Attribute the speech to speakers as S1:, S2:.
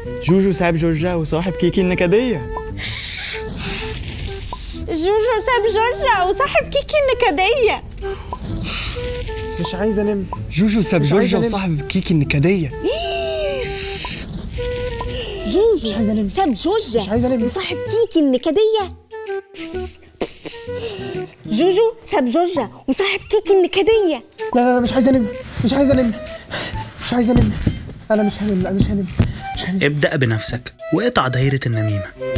S1: جوجو ساب جورجا وصاحب كيكي النكدية
S2: جوجو ساب جورجيا وصاحب كيكي النكدية
S1: مش عايز انام
S3: جوجو ساب
S1: مش عايز
S3: جورجيا
S1: أنام.
S3: وصاحب كيكي النكدية
S2: جوجو
S1: عايز أنام.
S2: ساب جورجيا
S1: مش عايز أنام.
S2: وصاحب كيكي النكدية جوجو ساب جورجيا وصاحب كيكي النكدية
S1: لا لا لا مش عايز انام مش عايز انام مش عايز انام انا مش هنام لا مش هنام مش هنام
S4: ابدأ بنفسك واقطع دايرة النميمة